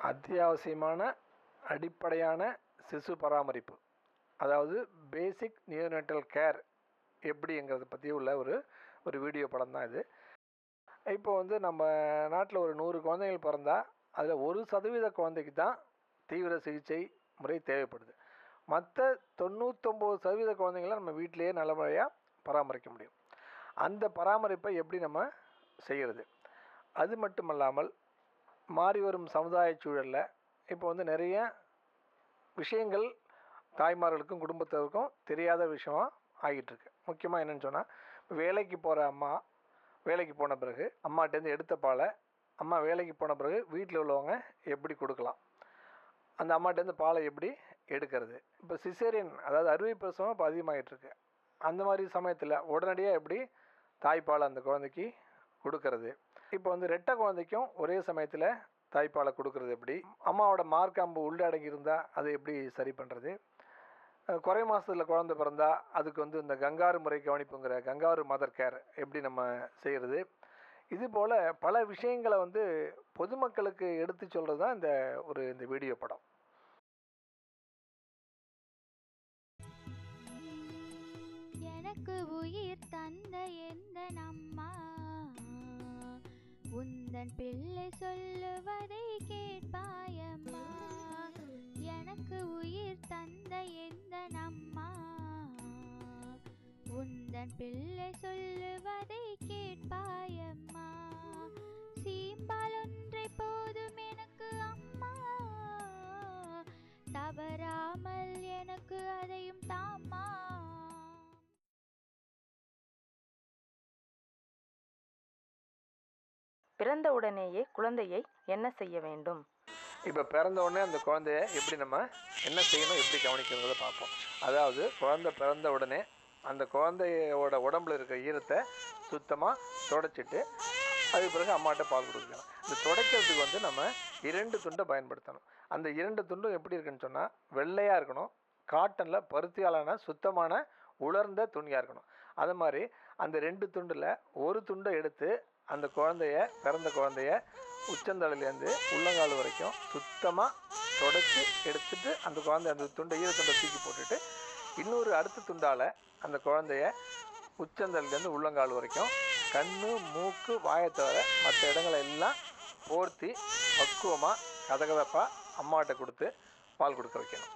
அத்தியாவசியமான அடிப்படையான சிசு பராமரிப்பு அதாவது பேசிக் நியோனேட்டல் கேர் எப்படிங்கிறத பற்றி உள்ள ஒரு ஒரு வீடியோ படம் தான் இது இப்போ வந்து நம்ம நாட்டில் ஒரு நூறு குழந்தைகள் பிறந்தா அதில் ஒரு சதவீத குழந்தைக்கு தான் தீவிர சிகிச்சை முறை தேவைப்படுது மற்ற தொண்ணூத்தொம்பது சதவீத குழந்தைங்கள நம்ம வீட்டிலேயே நல்லபடியாக பராமரிக்க முடியும் அந்த பராமரிப்பை எப்படி நம்ம செய்கிறது அது மட்டும் இல்லாமல் மாறி வரும் சமுதாய சூழலில் இப்போ வந்து நிறைய விஷயங்கள் தாய்மார்களுக்கும் குடும்பத்தினருக்கும் தெரியாத விஷயமா ஆகிட்டுருக்கு முக்கியமாக என்னென்னு சொன்னால் வேலைக்கு போகிற அம்மா வேலைக்கு போன பிறகு அம்மாட்டேருந்து எடுத்த பாலை அம்மா வேலைக்கு போன பிறகு வீட்டில் உள்ளவங்க எப்படி கொடுக்கலாம் அந்த அம்மாட்டேருந்து பாலை எப்படி எடுக்கிறது இப்போ சிசேரியன் அதாவது அறுவை பிரசவம் இப்போ அதிகமாகிட்டுருக்கு அந்த மாதிரி சமயத்தில் உடனடியாக எப்படி தாய்ப்பால் அந்த குழந்தைக்கு கொடுக்கறது இப்போ வந்து ரெட்டை குழந்தைக்கும் ஒரே சமயத்தில் தாய்ப்பாலை கொடுக்கறது எப்படி அம்மாவோட மார்க்காம்பு உள்ளடங்கி இருந்தால் அதை எப்படி சரி பண்ணுறது அஹ் குறை மாதத்தில் குழந்தை பிறந்தா அதுக்கு வந்து இந்த கங்காரு முறை கவனிப்புங்கிற கங்காரு மதர் கேர் எப்படி நம்ம செய்கிறது இது போல் பல விஷயங்களை வந்து பொதுமக்களுக்கு எடுத்து சொல்கிறது தான் இந்த ஒரு இந்த வீடியோ படம் எனக்கு உயிர் தந்த எந்த அம்மா உந்தன் பிள்ளை சொல்லுவதை கேட்பாயம்மா எனக்கு உயிர் தந்த எந்த அம்மா உந்தன் பிள்ளை சொல்லுவதை கேட்பாயம்மா சீம்பால் ஒன்றை போதும் எனக்கு அம்மா தவறாமல் எனக்கு அதையும் தாம்மா பிறந்த உடனேயே குழந்தையை என்ன செய்ய வேண்டும் இப்போ பிறந்த உடனே அந்த குழந்தைய எப்படி நம்ம என்ன செய்யணும் எப்படி கவனிக்கிறத பார்ப்போம் அதாவது குழந்தை பிறந்த உடனே அந்த குழந்தையோட உடம்புல இருக்க ஈரத்தை சுத்தமாக தொடச்சிட்டு அதுக்கு பிறகு அம்மாட்ட பால் கொடுக்கலாம் இந்த துடைக்கிறதுக்கு வந்து நம்ம இரண்டு துண்டை பயன்படுத்தணும் அந்த இரண்டு துண்டும் எப்படி இருக்குன்னு சொன்னால் வெள்ளையாக இருக்கணும் காட்டனில் பருத்தியாலான சுத்தமான உலர்ந்த துணியாக இருக்கணும் அது மாதிரி அந்த ரெண்டு துண்டில் ஒரு துண்டை எடுத்து அந்த குழந்தைய பிறந்த குழந்தைய உச்சந்தலையிலேருந்து உள்ளங்கால் வரைக்கும் சுத்தமாக தொடச்சி எடுத்துட்டு அந்த குழந்தை அந்த துண்டை ஈரத்துண்டை தூக்கி போட்டுட்டு இன்னொரு அடுத்த துண்டால் அந்த குழந்தைய உச்சந்தலையிலேருந்து உள்ளங்கால் வரைக்கும் கண்ணு மூக்கு வாயை தவிர மற்ற இடங்களை எல்லாம் போர்த்தி பக்குவமாக கதகதப்பாக அம்மாட்ட கொடுத்து பால் கொடுக்க வைக்கணும்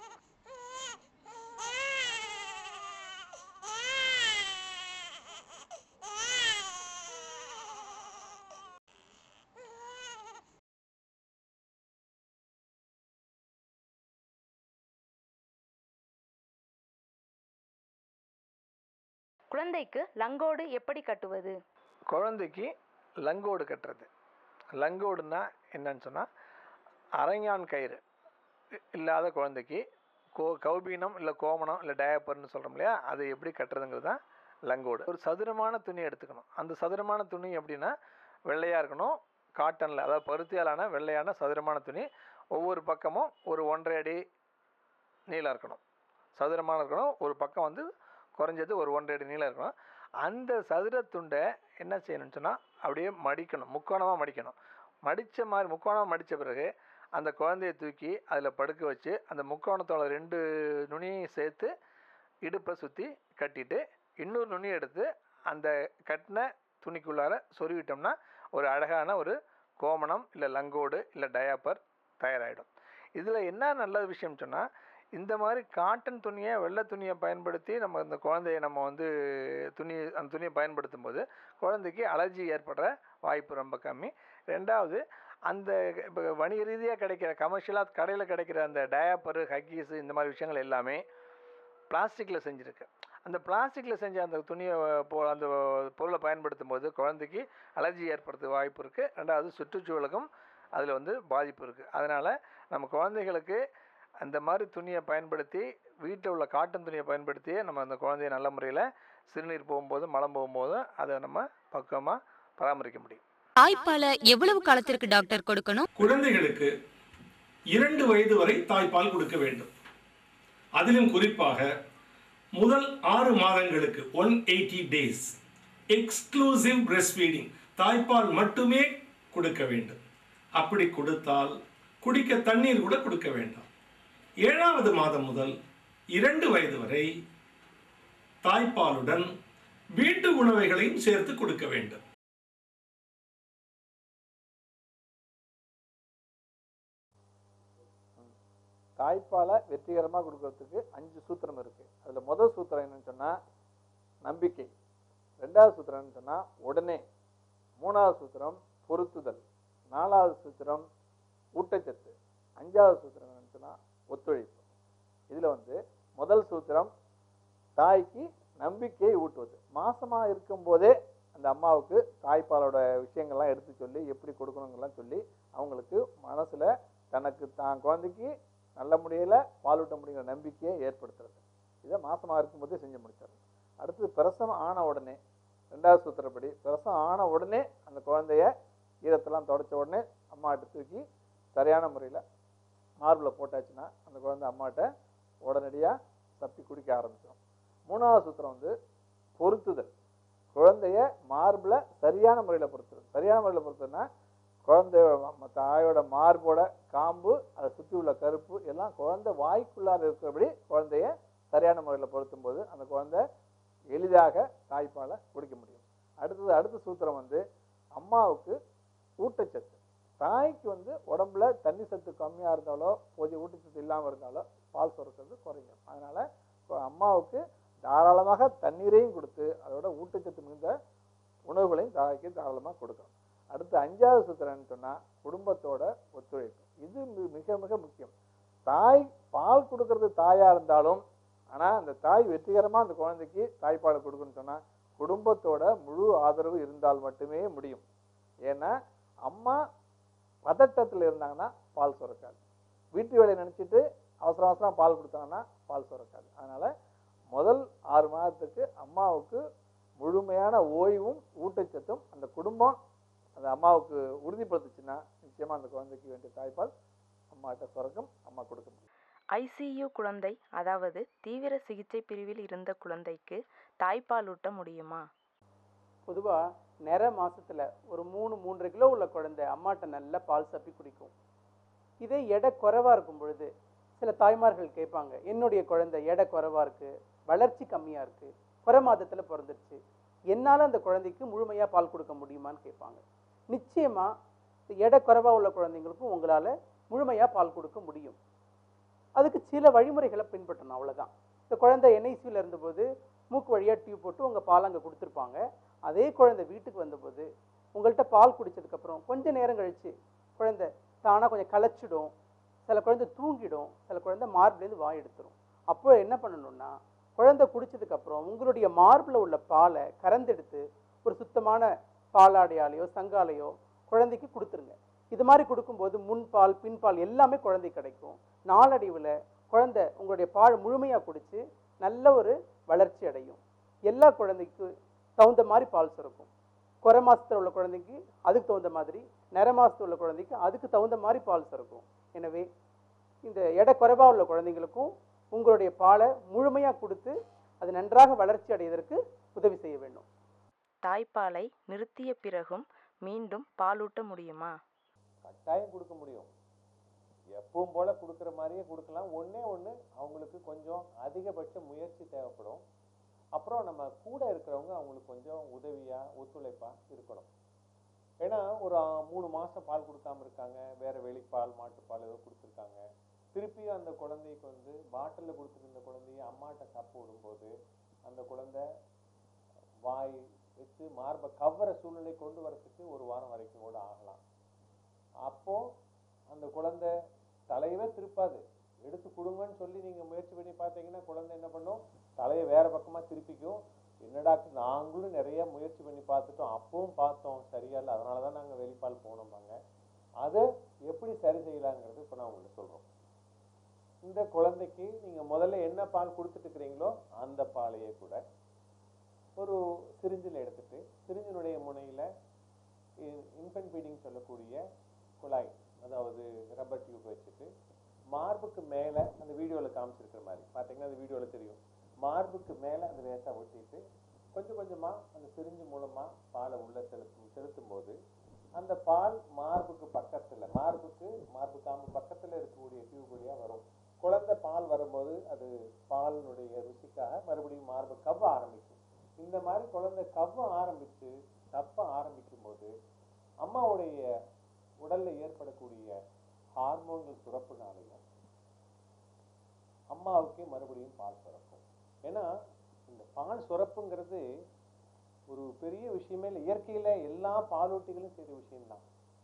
குழந்தைக்கு லங்கோடு எப்படி கட்டுவது குழந்தைக்கு லங்கோடு கட்டுறது லங்கோடுனா என்னன்னு சொன்னால் அரைஞான் கயிறு இ- இல்லாத குழந்தைக்கு கோ கௌபீனம் இல்லை கோமணம் இல்லை டயப்பர்னு சொல்கிறோம் இல்லையா அதை எப்படி கட்டுறதுங்கிறது தான் லங்கோடு ஒரு சதுரமான துணி எடுத்துக்கணும் அந்த சதுரமான துணி எப்படின்னா வெள்ளையாக இருக்கணும் காட்டனில் அதாவது பருத்தியாலான வெள்ளையான சதுரமான துணி ஒவ்வொரு பக்கமும் ஒரு ஒன்றரை அடி நீளம் இருக்கணும் சதுரமான இருக்கணும் ஒரு பக்கம் வந்து குறைஞ்சது ஒரு ஒன்றரை அடி நீளம் இருக்கணும் அந்த சதுர துண்டை என்ன செய்யணும்னு சொன்னால் அப்படியே மடிக்கணும் முக்கோணமாக மடிக்கணும் மடித்த மாதிரி முக்கோணமாக மடித்த பிறகு அந்த குழந்தைய தூக்கி அதில் படுக்க வச்சு அந்த முக்கோணத்தோட ரெண்டு நுனியையும் சேர்த்து இடுப்பை சுற்றி கட்டிட்டு இன்னொரு நுனியை எடுத்து அந்த கட்டின துணிக்குள்ளார சொருவிட்டோம்னா ஒரு அழகான ஒரு கோமணம் இல்லை லங்கோடு இல்லை டயாப்பர் தயாராகிடும் இதில் என்ன நல்ல விஷயம் சொன்னால் இந்த மாதிரி காட்டன் துணியை வெள்ளை துணியை பயன்படுத்தி நம்ம இந்த குழந்தைய நம்ம வந்து துணி அந்த துணியை பயன்படுத்தும் போது குழந்தைக்கு அலர்ஜி ஏற்படுற வாய்ப்பு ரொம்ப கம்மி ரெண்டாவது அந்த இப்போ வணிக ரீதியாக கிடைக்கிற கமர்ஷியலாக கடையில் கிடைக்கிற அந்த டயாப்பரு ஹக்கீஸு இந்த மாதிரி விஷயங்கள் எல்லாமே பிளாஸ்டிக்கில் செஞ்சுருக்கு அந்த பிளாஸ்டிக்கில் செஞ்ச அந்த துணியை போ அந்த பொருளை பயன்படுத்தும் போது குழந்தைக்கு அலர்ஜி ஏற்படுத்த வாய்ப்பு இருக்குது ரெண்டாவது சுற்றுச்சூழலுக்கும் அதில் வந்து பாதிப்பு இருக்குது அதனால் நம்ம குழந்தைகளுக்கு அந்த மாதிரி துணியை பயன்படுத்தி வீட்டில் உள்ள காட்டன் துணியை பயன்படுத்தி நம்ம அந்த குழந்தைய நல்ல முறையில் சிறுநீர் போகும்போது மலம் போகும்போதும் அதை நம்ம பக்குவமாக பராமரிக்க முடியும் தாய்ப்பாலை எவ்வளவு காலத்திற்கு டாக்டர் கொடுக்கணும் குழந்தைகளுக்கு இரண்டு வயது வரை தாய்ப்பால் கொடுக்க வேண்டும் அதிலும் குறிப்பாக முதல் ஆறு மாதங்களுக்கு one eighty days exclusive breastfeeding தாய்ப்பால் மட்டுமே கொடுக்க வேண்டும் அப்படி கொடுத்தால் குடிக்க தண்ணீர் கூட கொடுக்க வேண்டாம் ஏழாவது மாதம் முதல் இரண்டு வயது வரை தாய்ப்பாலுடன் வீட்டு உணவுகளையும் சேர்த்து கொடுக்க வேண்டும் தாய்ப்பாலை வெற்றிகரமாக கொடுக்கறதுக்கு அஞ்சு சூத்திரம் இருக்குது அதில் முதல் சூத்திரம் என்னன்னு சொன்னால் நம்பிக்கை ரெண்டாவது சூத்திரம் என்னன்னு சொன்னால் உடனே மூணாவது சூத்திரம் பொருத்துதல் நாலாவது சூத்திரம் ஊட்டச்சத்து அஞ்சாவது சூத்திரம் என்னன்னு சொன்னால் ஒத்துழைப்பு இதில் வந்து முதல் சூத்திரம் தாய்க்கு நம்பிக்கையை ஊட்டுவது மாசமாக இருக்கும்போதே அந்த அம்மாவுக்கு தாய்ப்பாலோட விஷயங்கள்லாம் எடுத்து சொல்லி எப்படி கொடுக்கணுங்கெல்லாம் சொல்லி அவங்களுக்கு மனசில் தனக்கு தான் குழந்தைக்கு நல்ல முறையில் பாலூட்ட முடியுங்கிற நம்பிக்கையை ஏற்படுத்துறது இதை மாசமாக இருக்கும்போதே செஞ்சு முடிச்சிடறது அடுத்தது பிரசவம் ஆன உடனே ரெண்டாவது சூத்திரப்படி பிரசவம் ஆன உடனே அந்த குழந்தைய ஈரத்தெல்லாம் தொடச்ச உடனே அம்மாட்ட தூக்கி சரியான முறையில் மார்பில் போட்டாச்சுன்னா அந்த குழந்தை அம்மாட்ட உடனடியாக தப்பி குடிக்க ஆரம்பிச்சிடும் மூணாவது சூத்திரம் வந்து பொருத்துதல் குழந்தைய மார்பில் சரியான முறையில் பொருத்துறது சரியான முறையில் பொருத்துறதுன்னா குழந்தை ம- தாயோட மார்போட காம்பு அதை சுற்றி உள்ள கருப்பு எல்லாம் குழந்தை வாய்க்குள்ளார இருக்கிறபடி குழந்தைய சரியான முறையில் பொருத்தும் போது அந்த குழந்தை எளிதாக தாய்ப்பாலை குடிக்க முடியும் அடுத்தது அடுத்த சூத்திரம் வந்து அம்மாவுக்கு ஊட்டச்சத்து தாய்க்கு வந்து உடம்புல தண்ணி சத்து கம்மியாக இருந்தாலோ போதிய ஊட்டச்சத்து இல்லாமல் இருந்தாலோ பால் சுரக்கிறது குறையும் அதனால் அம்மாவுக்கு தாராளமாக தண்ணீரையும் கொடுத்து அதோட ஊட்டச்சத்து மிகுந்த உணவுகளையும் தாய்க்கு தாராளமாக கொடுக்கணும் அடுத்து அஞ்சாவது சூத்திரம்னு சொன்னால் குடும்பத்தோட ஒத்துழைப்பு இது மி- மிக மிக முக்கியம் தாய் பால் கொடுக்கறது தாயாக இருந்தாலும் ஆனால் அந்த தாய் வெற்றிகரமாக அந்த குழந்தைக்கு தாய்ப்பால் கொடுக்கணும்னு சொன்னால் குடும்பத்தோட முழு ஆதரவு இருந்தால் மட்டுமே முடியும் ஏன்னா அம்மா பதட்டத்தில் இருந்தாங்கன்னா பால் சுரக்காது வீட்டு வேலையை நினச்சிட்டு அவசர அவசரம் பால் கொடுத்தாங்கன்னா பால் சுரக்காது அதனால் முதல் ஆறு மாதத்துக்கு அம்மாவுக்கு முழுமையான ஓய்வும் ஊட்டச்சத்தும் அந்த குடும்பம் அந்த அம்மாவுக்கு உறுதிப்படுத்துச்சுன்னா நிச்சயமாக அந்த குழந்தைக்கு வேண்டிய தாய்ப்பால் அம்மாட்ட சுரக்கும் அம்மா கொடுக்க முடியும் ஐசியு குழந்தை அதாவது தீவிர சிகிச்சை பிரிவில் இருந்த குழந்தைக்கு தாய்ப்பாலூட்ட முடியுமா பொதுவாக நிற மாசத்துல ஒரு மூணு மூன்றரை கிலோ உள்ள குழந்தை அம்மாட்ட நல்லா பால் சப்பி குடிக்கும் இதே எடை குறைவா இருக்கும் பொழுது சில தாய்மார்கள் கேட்பாங்க என்னுடைய குழந்தை எடை குறைவா இருக்கு வளர்ச்சி கம்மியா இருக்கு குறை மாதத்துல பிறந்துருச்சு என்னால அந்த குழந்தைக்கு முழுமையா பால் கொடுக்க முடியுமான்னு கேட்பாங்க நிச்சயமா இந்த எடை குறைவா உள்ள குழந்தைங்களுக்கும் உங்களால முழுமையா பால் கொடுக்க முடியும் அதுக்கு சில வழிமுறைகளை பின்பற்றணும் அவ்வளவுதான் இந்த குழந்தை என்ஐசியில் இருந்தபோது மூக்கு வழியா டியூப் போட்டு உங்க பால் அங்கே கொடுத்துருப்பாங்க அதே குழந்தை வீட்டுக்கு வந்தபோது உங்கள்கிட்ட பால் குடிச்சதுக்கப்புறம் கொஞ்ச நேரம் கழிச்சு குழந்தை தானாக கொஞ்சம் களைச்சிடும் சில குழந்தை தூங்கிடும் சில குழந்தை மார்பிலேருந்து வாய் எடுத்துரும் அப்போ என்ன பண்ணணும்னா குழந்தை குடிச்சதுக்கப்புறம் உங்களுடைய மார்பில் உள்ள பாலை கறந்தெடுத்து ஒரு சுத்தமான பாலாடையாலேயோ சங்காலையோ குழந்தைக்கு கொடுத்துருங்க இது மாதிரி கொடுக்கும்போது முன்பால் பின்பால் எல்லாமே குழந்தை கிடைக்கும் நாளடைவில் குழந்தை உங்களுடைய பால் முழுமையாக குடிச்சு நல்ல ஒரு வளர்ச்சி அடையும் எல்லா குழந்தைக்கு தகுந்த மாதிரி பால் சுரக்கும் குறை மாசத்துல உள்ள குழந்தைக்கு அதுக்கு தகுந்த மாதிரி நிற மாசத்துல உள்ள குழந்தைக்கு அதுக்கு தகுந்த மாதிரி பால் சுரக்கும் எனவே இந்த எடை குறைவா உள்ள குழந்தைங்களுக்கும் உங்களுடைய பாலை முழுமையாக கொடுத்து அது நன்றாக வளர்ச்சி அடைவதற்கு உதவி செய்ய வேண்டும் தாய்ப்பாலை நிறுத்திய பிறகும் மீண்டும் பாலூட்ட முடியுமா கட்டாயம் கொடுக்க முடியும் எப்பவும் போல கொடுக்குற மாதிரியே கொடுக்கலாம் ஒண்ணே ஒண்ணு அவங்களுக்கு கொஞ்சம் அதிகபட்ச முயற்சி தேவைப்படும் அப்புறம் நம்ம கூட இருக்கிறவங்க அவங்களுக்கு கொஞ்சம் உதவியா ஒத்துழைப்பா இருக்கணும் ஏன்னா ஒரு ஆ, மூணு மாசம் பால் கொடுக்காம இருக்காங்க வேற வெளிப்பால் மாட்டுப்பால் ஏதோ கொடுத்துருக்காங்க திருப்பியும் அந்த குழந்தைக்கு வந்து பாட்டிலில் கொடுத்துருந்த குழந்தைய அம்மாட்ட சப்பு விடும்போது அந்த குழந்தை வாய் வச்சு மார்பை கவ்வற சூழ்நிலை கொண்டு வரதுக்கு ஒரு வாரம் வரைக்கும் கூட ஆகலாம் அப்போ அந்த குழந்தை தலையவே திருப்பாது எடுத்து கொடுங்கன்னு சொல்லி நீங்க முயற்சி பண்ணி பார்த்தீங்கன்னா குழந்தை என்ன பண்ணும் தலையை வேற பக்கமா திருப்பிக்கும் என்னடா நாங்களும் நிறைய முயற்சி பண்ணி பார்த்துட்டோம் அப்பவும் பார்த்தோம் சரியா இல்லை அதனால தான் நாங்கள் வெளிப்பால் போனோம்பாங்க அதை எப்படி சரி செய்யலாங்கிறது இப்போ நான் உங்களுக்கு சொல்றோம் இந்த குழந்தைக்கு நீங்க முதல்ல என்ன பால் கொடுத்துட்டு இருக்கிறீங்களோ அந்த பாலையே கூட ஒரு சிரிஞ்சில் எடுத்துட்டு சிரிஞ்சினுடைய முனையில இன்ஃபென்ட் ஃபீடிங் சொல்லக்கூடிய குழாய் அதாவது ரப்பர் டியூப் வச்சுட்டு மார்புக்கு மேலே அந்த வீடியோவில் காமிச்சிருக்கிற மாதிரி பார்த்தீங்கன்னா அந்த வீடியோவில் தெரியும் மார்புக்கு மேலே அந்த லேசாக ஒட்டிட்டு கொஞ்சம் கொஞ்சமாக அந்த சிரிஞ்சு மூலமாக பாலை உள்ளே செலுத்தும் செலுத்தும் போது அந்த பால் மார்புக்கு பக்கத்தில் மார்பு மார்புக்கு மார்பு காம்பு பக்கத்தில் இருக்கக்கூடிய டியூப் வழியாக வரும் குழந்தை பால் வரும்போது அது பாலினுடைய ருசிக்காக மறுபடியும் மார்பு கவ்வ ஆரம்பிக்கும் இந்த மாதிரி குழந்தை கவ்வ ஆரம்பித்து தப்ப ஆரம்பிக்கும் போது அம்மாவுடைய உடல்ல ஏற்படக்கூடிய ஹார்மோன்கள் சுரப்புனாலையும் அம்மாவுக்கு மறுபடியும் பால் சுரக்கும் ஏன்னா இந்த பால் சுரப்புங்கிறது ஒரு பெரிய விஷயமே இல்லை இயற்கையில எல்லா பாலூட்டிகளும் செய்த விஷயம்தான்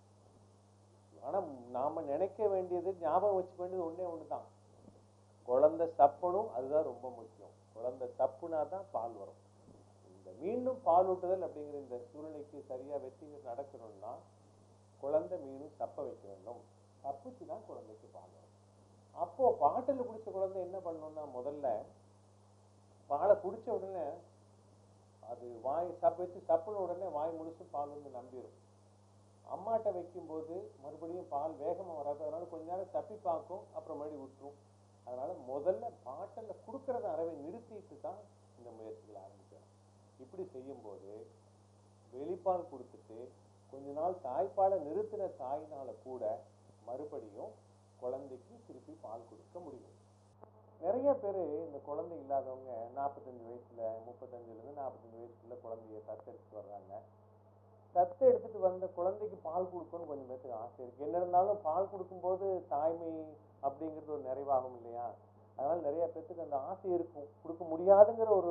ஆனா நாம நினைக்க வேண்டியது ஞாபகம் வச்சுக்க வேண்டியது ஒண்ணே ஒண்ணுதான் குழந்தை சப்பணும் அதுதான் ரொம்ப முக்கியம் குழந்தை சப்புனா தான் பால் வரும் இந்த மீண்டும் பாலூட்டுதல் அப்படிங்கிற இந்த சூழ்நிலைக்கு சரியா வெற்றி நடக்கணும்னா குழந்தை மீண்டும் சப்ப வைக்க வேண்டும் சப்புச்சு தான் குழந்தைக்கு பால் வரும் அப்போ பாட்டில் குடிச்ச குழந்தை என்ன பண்ணணும்னா முதல்ல பாலை குடிச்ச உடனே அது வாய் சப்ப வச்சு சப்புன உடனே வாய் முழுசும் பால் வந்து நம்பிடும் அம்மாட்ட வைக்கும்போது மறுபடியும் பால் வேகமா வராது அதனால கொஞ்ச நேரம் தப்பி பார்க்கும் அப்புறம் மறுபடியும் விட்டுரும் அதனால முதல்ல பாட்டில் கொடுக்கறத அறவை நிறுத்திட்டு தான் இந்த முயற்சிகளை ஆரம்பிக்கணும் இப்படி செய்யும்போது வெளிப்பால் கொடுத்துட்டு கொஞ்ச நாள் தாய்ப்பாலை நிறுத்தின தாயினால கூட மறுபடியும் குழந்தைக்கு திருப்பி பால் கொடுக்க முடியும் நிறைய பேர் இந்த குழந்தை இல்லாதவங்க நாற்பத்தஞ்சு வயசுல முப்பத்தஞ்சுலேருந்து நாற்பத்தஞ்சு வயசுக்குள்ள குழந்தைய தத்தெடுத்துட்டு வர்றாங்க தத்து எடுத்துட்டு வந்த குழந்தைக்கு பால் கொடுக்கணும்னு கொஞ்சம் பேருக்கு ஆசை இருக்கு என்ன இருந்தாலும் பால் கொடுக்கும்போது தாய்மை அப்படிங்கிறது ஒரு நிறைவாகும் இல்லையா அதனால நிறைய பேர்த்துக்கு அந்த ஆசை இருக்கும் கொடுக்க முடியாதுங்கிற ஒரு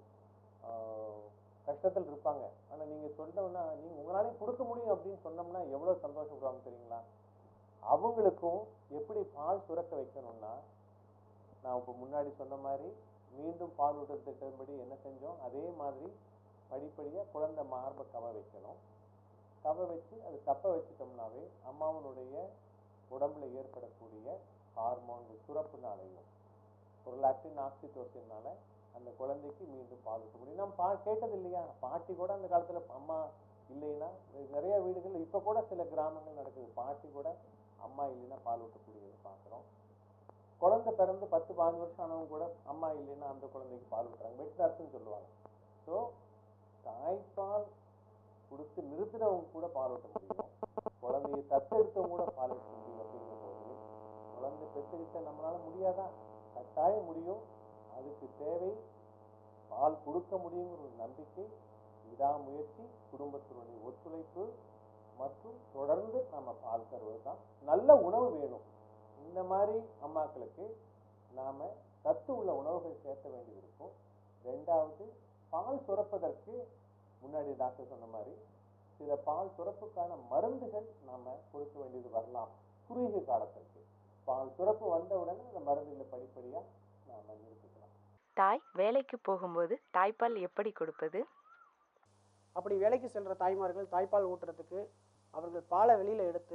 ஆஹ், கஷ்டத்தில் இருப்பாங்க ஆனா நீங்க சொன்னோம்னா நீங்க உங்களாலையும் கொடுக்க முடியும் அப்படின்னு சொன்னோம்னா எவ்வளவு சந்தோஷப்படுவாங்க தெரியுங்களா அவங்களுக்கும் எப்படி பால் சுரக்க வைக்கணும்னா நான் இப்போ முன்னாடி சொன்ன மாதிரி மீண்டும் பால் ஊட்டல் திட்டப்படி என்ன செஞ்சோம் அதே மாதிரி படிப்படியாக குழந்தை மார்பை கவ வைக்கணும் கவ வச்சு அது தப்ப வச்சுட்டோம்னாவே அம்மாவனுடைய உடம்புல ஏற்படக்கூடிய ஹார்மோன்கள் சுரப்புனாலையும் ப்ரொலாக்டின் ஆக்சிடோசின்னால அந்த குழந்தைக்கு மீண்டும் பால் ஊட்ட முடியும் நம்ம பா கேட்டது இல்லையா பாட்டி கூட அந்த காலத்துல அம்மா இல்லைன்னா நிறைய வீடுகள் இப்போ கூட சில கிராமங்கள் நடக்குது பாட்டி கூட அம்மா இல்லைன்னா பால் ஊட்டக்கூடியது பார்க்குறோம் குழந்தை பிறந்து பத்து பாஞ்சு வருஷம் ஆனவங்க கூட அம்மா இல்லைன்னா அந்த குழந்தைக்கு பால் ஊட்டுறாங்க பெட் நர்ஸ்ன்னு சொல்லுவாங்க ஸோ தாய்ப்பால் கொடுத்து நிறுத்தினவங்க கூட பால் ஊட்ட முடியும் குழந்தைய தத்தெடுத்தவங்க கூட பால் ஊட்ட முடியும் அப்படிங்கிற போது குழந்தை பெற்றுக்கிட்ட நம்மளால முடியாதா கட்டாயம் முடியும் அதுக்கு தேவை பால் கொடுக்க முடியுங்கிற ஒரு நம்பிக்கை விடாமுயற்சி குடும்பத்தினுடைய ஒத்துழைப்பு மற்றும் தொடர்ந்து நம்ம பால் தருவது தான் நல்ல உணவு வேணும் இந்த மாதிரி அம்மாக்களுக்கு நாம சத்து உள்ள உணவுகள் சேர்த்த வேண்டியது இருக்கும் ரெண்டாவது பால் சுரப்பதற்கு முன்னாடி டாக்டர் சொன்ன மாதிரி சில பால் சுரப்புக்கான மருந்துகள் நாம கொடுக்க வேண்டியது வரலாம் குறுகிய காலத்திற்கு பால் சுரப்பு வந்த உடனே அந்த மருந்துகளை படிப்படியா நாம நிறுத்திக்கலாம் தாய் வேலைக்கு போகும்போது தாய்ப்பால் எப்படி கொடுப்பது அப்படி வேலைக்கு செல்ற தாய்மார்கள் தாய்ப்பால் ஊட்டுறதுக்கு அவர்கள் பாலை வெளியில எடுத்து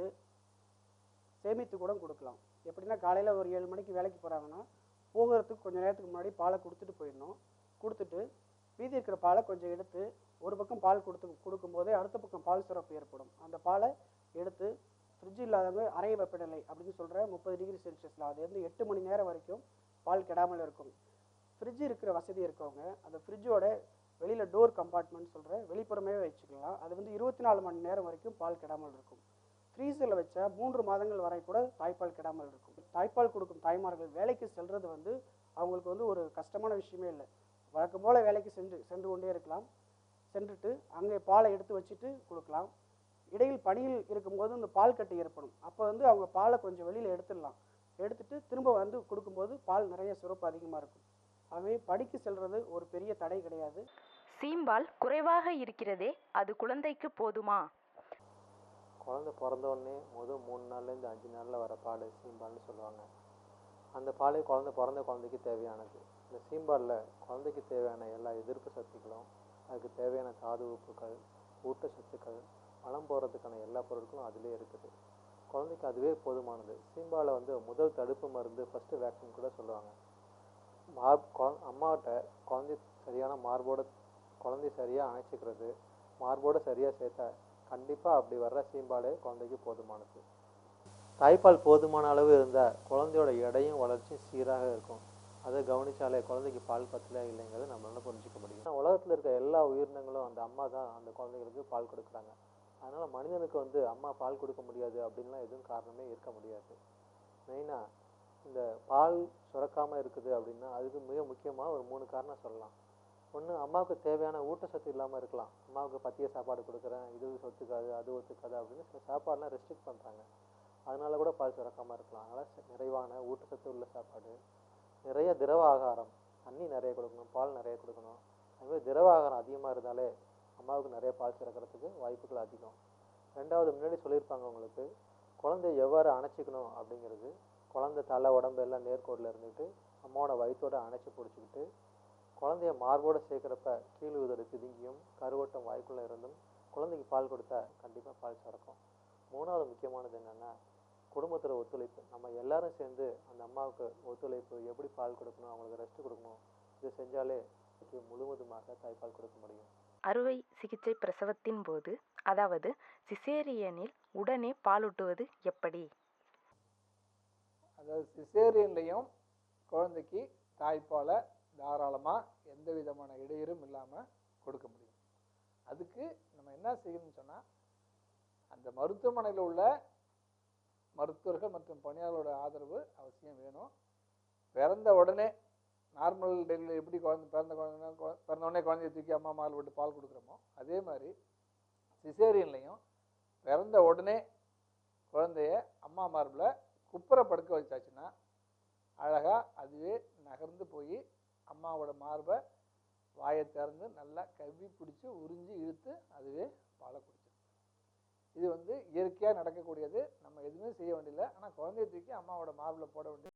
சேமித்து கூட கொடுக்கலாம் எப்படின்னா காலையில ஒரு ஏழு மணிக்கு வேலைக்கு போறாங்கன்னா போகிறதுக்கு கொஞ்சம் நேரத்துக்கு முன்னாடி பாலை கொடுத்துட்டு போயிடணும் கொடுத்துட்டு மீதி இருக்கிற பாலை கொஞ்சம் எடுத்து ஒரு பக்கம் பால் கொடுத்து கொடுக்கும்போதே அடுத்த பக்கம் பால் சுரப்பு ஏற்படும் அந்த பாலை எடுத்து ஃப்ரிட்ஜ் இல்லாதவங்க அறை வெப்பநிலை அப்படின்னு சொல்ற முப்பது டிகிரி செல்சியஸில் அது வந்து எட்டு மணி நேரம் வரைக்கும் பால் கெடாமல் இருக்கும் ஃப்ரிட்ஜ் இருக்கிற வசதி இருக்கவங்க அந்த ஃப்ரிட்ஜோட வெளியில் டோர் கம்பார்ட்மெண்ட் சொல்கிற வெளிப்புறமே வச்சுக்கலாம் அது வந்து இருபத்தி நாலு மணி நேரம் வரைக்கும் பால் கெடாமல் இருக்கும் ஃப்ரீசரில் வச்சா மூன்று மாதங்கள் வரை கூட தாய்ப்பால் கெடாமல் இருக்கும் தாய்ப்பால் கொடுக்கும் தாய்மார்கள் வேலைக்கு செல்றது வந்து அவங்களுக்கு வந்து ஒரு கஷ்டமான விஷயமே இல்லை வழக்கம் போல் வேலைக்கு சென்று சென்று கொண்டே இருக்கலாம் சென்றுட்டு அங்கே பாலை எடுத்து வச்சுட்டு கொடுக்கலாம் இடையில் பணியில் இருக்கும்போது இந்த பால் கட்டி ஏற்படும் அப்போ வந்து அவங்க பாலை கொஞ்சம் வெளியில் எடுத்துடலாம் எடுத்துட்டு திரும்ப வந்து கொடுக்கும்போது பால் நிறைய சுரப்பு அதிகமாக இருக்கும் ஆகவே படிக்கு செல்றது ஒரு பெரிய தடை கிடையாது சீம்பால் குறைவாக இருக்கிறதே அது குழந்தைக்கு போதுமா குழந்தை பிறந்த உடனே முதல் மூணு நாள்லேருந்து அஞ்சு நாளில் வர பால் சீம்பால்னு சொல்லுவாங்க அந்த பாலே குழந்தை பிறந்த குழந்தைக்கு தேவையானது இந்த சீம்பாலில் குழந்தைக்கு தேவையான எல்லா எதிர்ப்பு சக்திகளும் அதுக்கு தேவையான தாது உப்புக்கள் ஊட்டச்சத்துக்கள் பழம் போடுறதுக்கான எல்லா பொருட்களும் அதிலே இருக்குது குழந்தைக்கு அதுவே போதுமானது சீம்பாலை வந்து முதல் தடுப்பு மருந்து ஃபஸ்ட்டு வேக்சின் கூட சொல்லுவாங்க மார் குழ அம்மாட்ட குழந்தை சரியான மார்போட குழந்தை சரியாக அணைச்சிக்கிறது மார்போட சரியாக சேர்த்தா கண்டிப்பாக அப்படி வர்ற சீம்பாலே குழந்தைக்கு போதுமானது தாய்ப்பால் போதுமான அளவு இருந்தால் குழந்தையோட எடையும் வளர்ச்சியும் சீராக இருக்கும் அதை கவனிச்சாலே குழந்தைக்கு பால் பத்தல இல்லைங்கிறத நம்மளால புரிஞ்சுக்க முடியும் உலகத்தில் இருக்க எல்லா உயிரினங்களும் அந்த அம்மா தான் அந்த குழந்தைகளுக்கு பால் கொடுக்குறாங்க அதனால் மனிதனுக்கு வந்து அம்மா பால் கொடுக்க முடியாது அப்படின்லாம் எதுவும் காரணமே இருக்க முடியாது மெயினாக இந்த பால் சுரக்காமல் இருக்குது அப்படின்னா அதுக்கு மிக முக்கியமாக ஒரு மூணு காரணம் சொல்லலாம் ஒன்று அம்மாவுக்கு தேவையான ஊட்டச்சத்து இல்லாமல் இருக்கலாம் அம்மாவுக்கு பத்திய சாப்பாடு கொடுக்குறேன் இது ஒத்துக்காது அது ஒத்துக்காது அப்படின்னு சில சாப்பாடுலாம் ரெஸ்ட்ரிக்ட் பண்ணுறாங்க அதனால கூட பால் சுரக்காமல் இருக்கலாம் அதனால் ச- நிறைவான ஊட்டச்சத்து உள்ள சாப்பாடு நிறைய திரவ ஆகாரம் தண்ணி நிறைய கொடுக்கணும் பால் நிறைய கொடுக்கணும் அதுமாதிரி திரவ ஆகாரம் அதிகமாக இருந்தாலே அம்மாவுக்கு நிறைய பால் சுரக்கிறதுக்கு வாய்ப்புகள் அதிகம் ரெண்டாவது முன்னாடி சொல்லியிருப்பாங்க உங்களுக்கு குழந்தைய எவ்வாறு அணைச்சிக்கணும் அப்படிங்கிறது குழந்தை தலை உடம்பு எல்லாம் நேர்கோட்டில் இருந்துட்டு அம்மாவோட வயிற்றோட அணைச்சி பிடிச்சிக்கிட்டு குழந்தைய மார்போட சேர்க்குறப்ப கீழ் உதடு பிதுங்கியும் கருவட்டம் வாய்க்குள்ளே இருந்தும் குழந்தைக்கு பால் கொடுத்தா கண்டிப்பாக பால் சுரக்கும் மூணாவது முக்கியமானது என்னென்னா குடும்பத்தில் ஒத்துழைப்பு நம்ம எல்லாரும் சேர்ந்து அந்த அம்மாவுக்கு ஒத்துழைப்பு எப்படி பால் கொடுக்கணும் அவங்களுக்கு ரெஸ்ட் கொடுக்கணும் இதை செஞ்சாலே இதுக்கு முழுவதுமாக தாய்ப்பால் கொடுக்க முடியும் அறுவை சிகிச்சை பிரசவத்தின் போது அதாவது சிசேரியனில் உடனே பாலூட்டுவது எப்படி அதாவது சிசேரியன்லேயும் குழந்தைக்கு தாய்ப்பாலை தாராளமாக எந்த விதமான இடையூறும் இல்லாமல் கொடுக்க முடியும் அதுக்கு நம்ம என்ன செய்யணும்னு சொன்னால் அந்த மருத்துவமனையில் உள்ள மருத்துவர்கள் மற்றும் பணியாளரோட ஆதரவு அவசியம் வேணும் பிறந்த உடனே நார்மல் டெலிவரி எப்படி குழந்தை பிறந்த குழந்தை பிறந்த உடனே குழந்தைய தூக்கி அம்மா மால் விட்டு பால் கொடுக்குறோமோ அதே மாதிரி சிசேரியன்லேயும் பிறந்த உடனே குழந்தைய அம்மா மார்பில் குப்புற படுக்க வச்சாச்சுன்னா அழகாக அதுவே நகர்ந்து போய் அம்மாவோட மார்பை வாயை திறந்து நல்லா கவ்வி பிடிச்சி உறிஞ்சி இழுத்து அதுவே பாலை குடிச்சிடும் இது வந்து இயற்கையாக நடக்கக்கூடியது நம்ம எதுவுமே செய்ய வேண்டியதில்லை ஆனால் குழந்தைய தூக்கி அம்மாவோட மார்பில் போட வேண்டிய